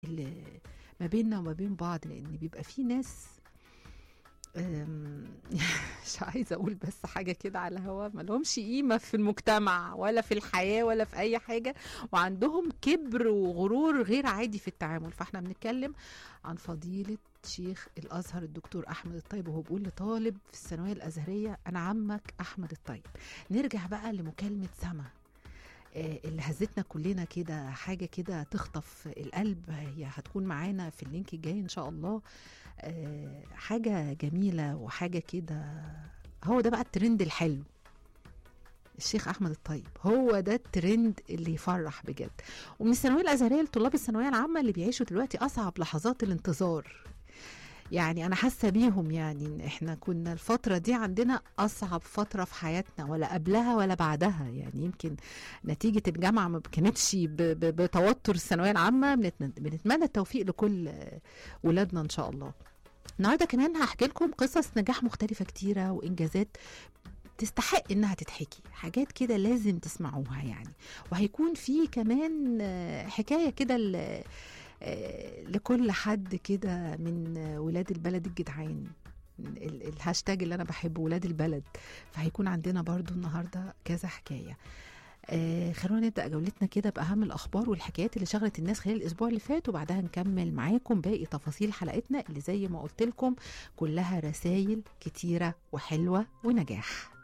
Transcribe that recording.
اللي ما بيننا وما بين بعض لان بيبقى في ناس أم، مش عايزه اقول بس حاجه كده على هوا ما لهمش قيمه في المجتمع ولا في الحياه ولا في اي حاجه وعندهم كبر وغرور غير عادي في التعامل فاحنا بنتكلم عن فضيله شيخ الازهر الدكتور احمد الطيب وهو بيقول لطالب في الثانويه الازهريه انا عمك احمد الطيب نرجع بقى لمكالمه سما آه، اللي هزتنا كلنا كده حاجه كده تخطف القلب هي هتكون معانا في اللينك الجاي ان شاء الله آه، حاجه جميله وحاجه كده هو ده بقى الترند الحلو الشيخ احمد الطيب هو ده الترند اللي يفرح بجد ومن الثانويه الازهريه لطلاب الثانويه العامه اللي بيعيشوا دلوقتي اصعب لحظات الانتظار يعني انا حاسه بيهم يعني إن احنا كنا الفتره دي عندنا اصعب فتره في حياتنا ولا قبلها ولا بعدها يعني يمكن نتيجه الجامعه ما كانتش ب- ب- بتوتر الثانويه العامه بنتمنى, بنتمنى التوفيق لكل آه، ولادنا ان شاء الله النهارده كمان هحكي لكم قصص نجاح مختلفه كتيره وانجازات تستحق انها تتحكي حاجات كده لازم تسمعوها يعني وهيكون في كمان آه، حكايه كده ل- آه، لكل حد كده من آه، ولاد البلد الجدعان ال- الهاشتاج اللي انا بحبه ولاد البلد فهيكون عندنا برضو النهارده كذا حكايه آه خلونا نبدا جولتنا كده باهم الاخبار والحكايات اللي شغلت الناس خلال الاسبوع اللي فات وبعدها نكمل معاكم باقي تفاصيل حلقتنا اللي زي ما قلت لكم كلها رسائل كتيره وحلوه ونجاح